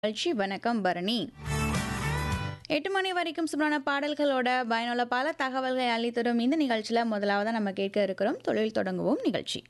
நிகழ்ச்சி வணக்கம் பரணி எட்டு மணி வரைக்கும் சூப்பரான பாடல்களோட பயனுள்ள பல தகவல்களை அளித்தரும் இந்த நிகழ்ச்சியில் முதலாவதாக நம்ம கேட்க இருக்கிறோம் தொழில் தொடங்குவோம் நிகழ்ச்சி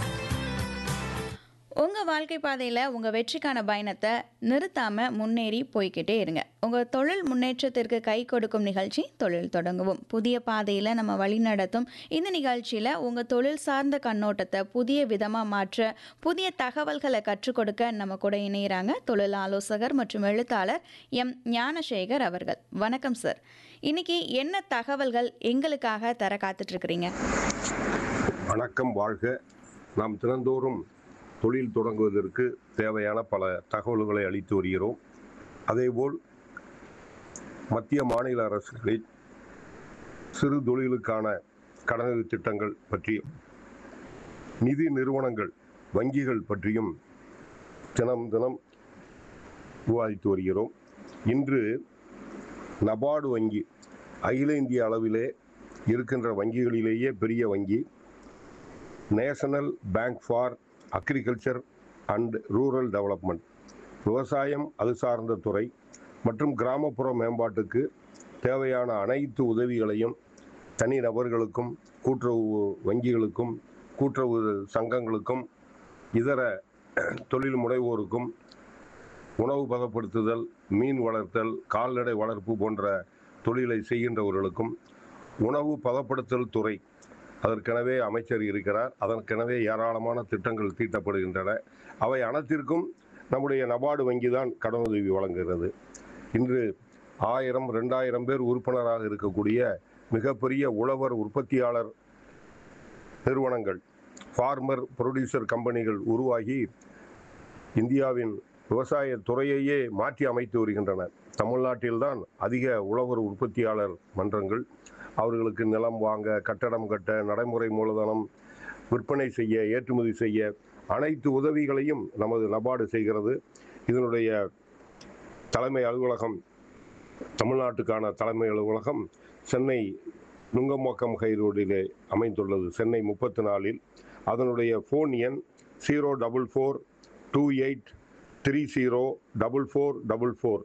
உங்கள் வாழ்க்கை பாதையில் உங்கள் வெற்றிக்கான பயணத்தை நிறுத்தாமல் முன்னேறி போய்க்கிட்டே இருங்க உங்கள் தொழில் முன்னேற்றத்திற்கு கை கொடுக்கும் நிகழ்ச்சி தொழில் தொடங்குவோம் புதிய பாதையில் நம்ம வழிநடத்தும் இந்த நிகழ்ச்சியில் உங்கள் தொழில் சார்ந்த கண்ணோட்டத்தை புதிய விதமாக மாற்ற புதிய தகவல்களை கற்றுக் கொடுக்க நம்ம கூட இணைகிறாங்க தொழில் ஆலோசகர் மற்றும் எழுத்தாளர் எம் ஞானசேகர் அவர்கள் வணக்கம் சார் இன்னைக்கு என்ன தகவல்கள் எங்களுக்காக தர காத்துட்ருக்கிறீங்க வணக்கம் வாழ்க நாம் தினந்தோறும் தொழில் தொடங்குவதற்கு தேவையான பல தகவல்களை அளித்து வருகிறோம் அதேபோல் மத்திய மாநில அரசுகளில் சிறு தொழிலுக்கான கடனுதவி திட்டங்கள் பற்றியும் நிதி நிறுவனங்கள் வங்கிகள் பற்றியும் தினம் தினம் விவாதித்து வருகிறோம் இன்று நபார்டு வங்கி அகில இந்திய அளவிலே இருக்கின்ற வங்கிகளிலேயே பெரிய வங்கி National Bank for Agriculture and Rural Development விவசாயம் அது சார்ந்த துறை மற்றும் கிராமப்புற மேம்பாட்டுக்கு தேவையான அனைத்து உதவிகளையும் தனி நபர்களுக்கும் கூட்டுறவு வங்கிகளுக்கும் கூட்டுறவு சங்கங்களுக்கும் இதர தொழில் முனைவோருக்கும் உணவு பதப்படுத்துதல் மீன் வளர்த்தல் கால்நடை வளர்ப்பு போன்ற தொழிலை செய்கின்றவர்களுக்கும் உணவு பதப்படுத்தல் துறை அதற்கெனவே அமைச்சர் இருக்கிறார் அதற்கெனவே ஏராளமான திட்டங்கள் தீட்டப்படுகின்றன அவை அனைத்திற்கும் நம்முடைய நபார்டு வங்கி தான் கடனுதவி வழங்குகிறது இன்று ஆயிரம் ரெண்டாயிரம் பேர் உறுப்பினராக இருக்கக்கூடிய மிகப்பெரிய உழவர் உற்பத்தியாளர் நிறுவனங்கள் ஃபார்மர் ப்ரொடியூசர் கம்பெனிகள் உருவாகி இந்தியாவின் விவசாய துறையையே மாற்றி அமைத்து வருகின்றன தமிழ்நாட்டில்தான் அதிக உழவர் உற்பத்தியாளர் மன்றங்கள் அவர்களுக்கு நிலம் வாங்க கட்டடம் கட்ட நடைமுறை மூலதனம் விற்பனை செய்ய ஏற்றுமதி செய்ய அனைத்து உதவிகளையும் நமது நபார்டு செய்கிறது இதனுடைய தலைமை அலுவலகம் தமிழ்நாட்டுக்கான தலைமை அலுவலகம் சென்னை நுங்கம்பாக்கம் ஹை ரோடிலே அமைந்துள்ளது சென்னை முப்பத்தி நாலில் அதனுடைய ஃபோன் எண் zero double four two eight three zero double four double four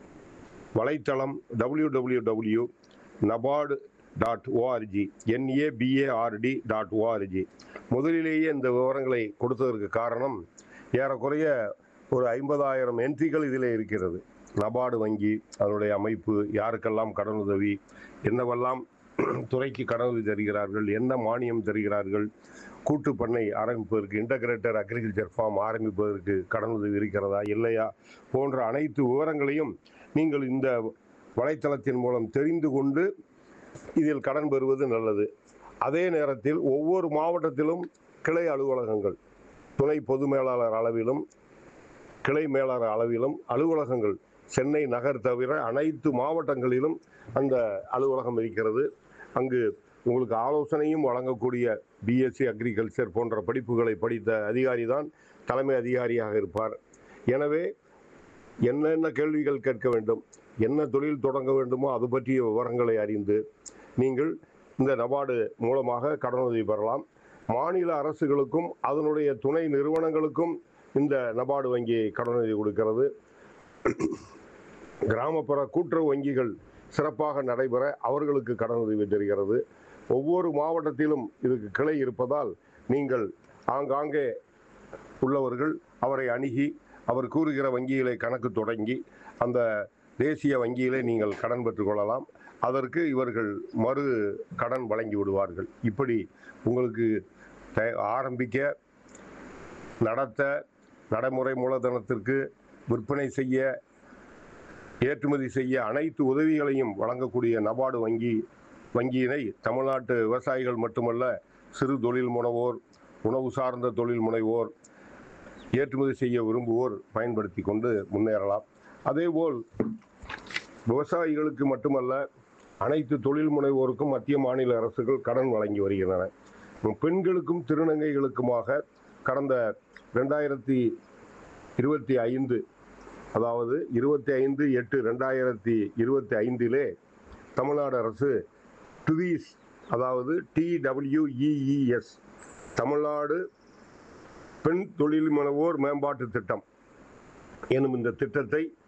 வலைத்தளம் W W W NABARD dot ORG N A B A R D dot ORG முதலிலேயே இந்த விவரங்களை கொடுத்ததற்கு காரணம் ஏறக்குறைய ஒரு ஐம்பதாயிரம் என்ட்ரிகள் இதில் இருக்கிறது நபார்டு வங்கி அதனுடைய அமைப்பு யாருக்கெல்லாம் கடனுதவி என்னவெல்லாம் துறைக்கு கடனுதவி தருகிறார்கள் என்ன மானியம் தருகிறார்கள் கூட்டு பண்ணை ஆரம்பிப்பதற்கு இன்டகிரேட்டர் அக்ரிகல்ச்சர் ஃபார்ம் ஆரம்பிப்பதற்கு கடனுதவி இருக்கிறதா இல்லையா போன்ற அனைத்து விவரங்களையும் நீங்கள் இந்த வலைத்தளத்தின் மூலம் தெரிந்து கொண்டு இதில் கடன் பெறுவது நல்லது அதே நேரத்தில் ஒவ்வொரு மாவட்டத்திலும் கிளை அலுவலகங்கள் துணை பொது மேலாளர் அளவிலும் கிளை மேலாளர் அளவிலும் அலுவலகங்கள் சென்னை நகர் தவிர அனைத்து மாவட்டங்களிலும் அந்த அலுவலகம் இருக்கிறது அங்கு உங்களுக்கு ஆலோசனையும் வழங்கக்கூடிய பிஎஸ்சி அக்ரிகல்ச்சர் போன்ற படிப்புகளை படித்த அதிகாரி தான் தலைமை அதிகாரியாக இருப்பார் எனவே என்னென்ன கேள்விகள் கேட்க வேண்டும் என்ன தொழில் தொடங்க வேண்டுமோ அது பற்றிய விவரங்களை அறிந்து நீங்கள் இந்த நபார்டு மூலமாக கடனுதவி பெறலாம் மாநில அரசுகளுக்கும் அதனுடைய துணை நிறுவனங்களுக்கும் இந்த நபார்டு வங்கி கடனுதவி கொடுக்கிறது கிராமப்புற கூட்டுறவு வங்கிகள் சிறப்பாக நடைபெற அவர்களுக்கு கடனுதவி தருகிறது ஒவ்வொரு மாவட்டத்திலும் இதுக்கு கிளை இருப்பதால் நீங்கள் ஆங்காங்கே உள்ளவர்கள் அவரை அணுகி அவர் கூறுகிற வங்கியிலே கணக்கு தொடங்கி அந்த தேசிய வங்கியிலே நீங்கள் கடன் பெற்றுக்கொள்ளலாம் அதற்கு இவர்கள் மறு கடன் வழங்கி விடுவார்கள் இப்படி உங்களுக்கு தே- ஆரம்பிக்க நடத்த நடைமுறை மூலதனத்திற்கு விற்பனை செய்ய ஏற்றுமதி செய்ய அனைத்து உதவிகளையும் வழங்கக்கூடிய நபார்டு வங்கி வங்கியினை தமிழ்நாட்டு விவசாயிகள் மட்டுமல்ல சிறு தொழில் முனைவோர் உணவு சார்ந்த தொழில் முனைவோர் ஏற்றுமதி செய்ய விரும்புவோர் பயன்படுத்தி கொண்டு முன்னேறலாம் அதேபோல் விவசாயிகளுக்கு மட்டுமல்ல அனைத்து தொழில் முனைவோருக்கும் மத்திய மாநில அரசுகள் கடன் வழங்கி வருகின்றன பெண்களுக்கும் திருநங்கைகளுக்குமாக கடந்த ரெண்டாயிரத்தி இருபத்தி ஐந்து அதாவது இருபத்தி ஐந்து எட்டு ரெண்டாயிரத்தி இருபத்தி ஐந்திலே தமிழ்நாடு அரசு டுவிஸ் அதாவது டிடபிள்யூஇஇஎஸ் தமிழ்நாடு பெண் தொழில் முனைவோர் மேம்பாட்டு திட்டம் எனும் இந்த திட்டத்தை